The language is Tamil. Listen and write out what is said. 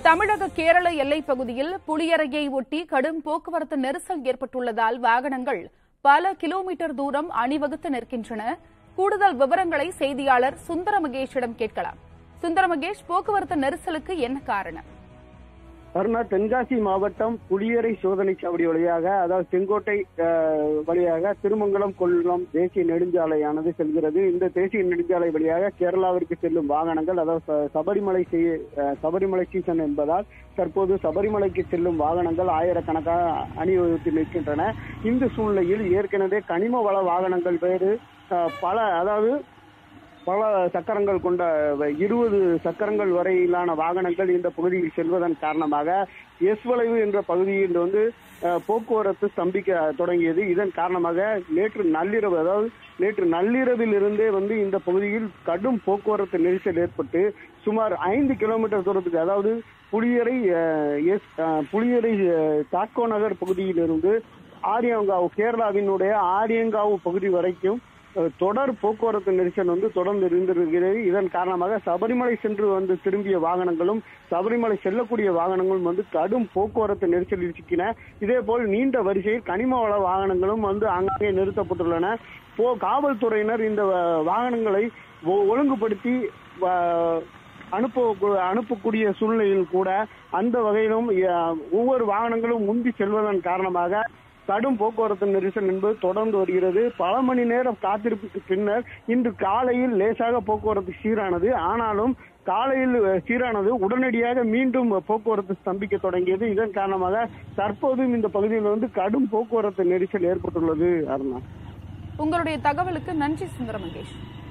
தமிழக கேரள எல்லைப் பகுதியில் புளியரையை ஒட்டி கடும் போக்குவரத்து நெரிசல் ஏற்பட்டுள்ளதால் வாகனங்கள் பல கிலோமீட்டர் தூரம் அணிவகுத்து நிற்கின்றன கூடுதல் விவரங்களை செய்தியாளர் சுந்தர மகேஷிடம் கேட்கலாம் சுந்தர மகேஷ் போக்குவரத்து நெரிசலுக்கு என்ன காரணம் அருணா தென்காசி மாவட்டம் புளியரை சோதனை சாவடி வழியாக அதாவது செங்கோட்டை அஹ், வழியாக திருமங்கலம் கொல்லம் தேசிய நெடுஞ்சாலையானது செல்கிறது இந்த தேசிய நெடுஞ்சாலை வழியாக கேரளாவிற்கு செல்லும் வாகனங்கள் அதாவது ச- சபரிமலை செய்- அஹ், சபரிமலை சீசன் என்பதால் தற்போது சபரிமலைக்கு செல்லும் வாகனங்கள் ஆயிரக்கணக்காக அணிவகுத்து நிற்கின்றன இந்த சூழ்நிலையில் ஏற்கனவே கனிம வள வாகனங்கள் வேறு அஹ், பல அதாவது பல சக்கரங்கள் கொண்ட இருபது சக்கரங்கள் வரையிலான வாகனங்கள் இந்த பகுதியில் செல்வதன் காரணமாக எஸ் வளைவு என்ற பகுதியில் வந்து அஹ், போக்குவரத்து ஸ்தம்பிக்க தொடங்கியது இதன் காரணமாக நேற்று நள்ளிரவு அதாவது நேற்று நள்ளிரவில் இருந்தே வந்து இந்த பகுதியில் கடும் போக்குவரத்து நெரிசல் ஏற்பட்டு சுமார் ஐந்து கிலோமீட்டர் தூரத்துக்கு அதாவது புளியரை அஹ், எஸ் அஹ், புளியரை அஹ், தாக்கோ நகர் பகுதியிலிருந்து ஆரியங்காவு கேரளாவினுடைய ஆரியங்காவு பகுதி வரைக்கும் அஹ், தொடர் போக்குவரத்து நெரிசல் வந்து தொடர்ந்து இருந்திருக்கிறது இதன் காரணமாக சபரிமலை சென்று வந்து திரும்பிய வாகனங்களும் சபரிமலை செல்லக்கூடிய வாகனங்களும் வந்து கடும் போக்குவரத்து நெரிசலில் சிக்கின இதே போல் நீண்ட வரிசையில் கனிம வள வாகனங்களும் வந்து அங்கங்கே நிறுத்தப்பட்டுள்ளன போ காவல்துறையினர் இந்த அஹ், வாகனங்களை ஒ- ஒழுங்குபடுத்தி அஹ், அனுப்ப அனுப்பக்கூடிய சூழ்நிலையில் கூட அந்த வகையிலும் அஹ், ஒவ்வொரு வாகனங்களும் முந்தி செல்வதன் காரணமாக கடும் போக்குவரத்து நெரிசல் என்பது தொடர்ந்து வருகிறது பல மணி நேரம் காத்திருப்புக்கு பின்னர் இன்று காலையில் லேசாக போக்குவரத்து சீரானது ஆனாலும் காலையில் அஹ், சீரானது உடனடியாக மீண்டும் போக்குவரத்து ஸ்தம்பிக்க தொடங்கியது இதன் காரணமாக தற்போதும் இந்த பகுதியில் வந்து கடும் போக்குவரத்து நெரிசல் ஏற்பட்டுள்ளது அருணா உங்களுடைய தகவலுக்கு நன்றி சுந்தர மகேஷ்